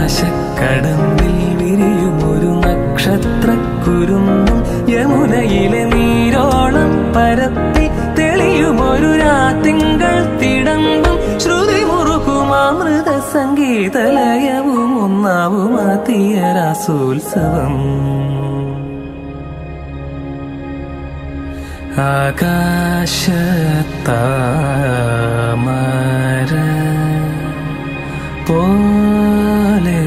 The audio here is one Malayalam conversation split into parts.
ആകാശക്കടമ്പിൽ വിരിയും ഒരു നക്ഷത്രക്കുരുന്നും യമുനയിലെ നീരോളം പരത്തി തെളിയുമൊരു രാത്തിങ്കൾ തിടമ്പും ശ്രുതി മുറുകുമാമൃത സംഗീതലയവും ഒന്നാവുമാത്തിയ രാസോത്സവം ആകാശത്താമര പോലെ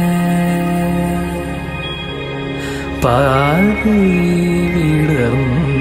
പാതി വിടർന്നു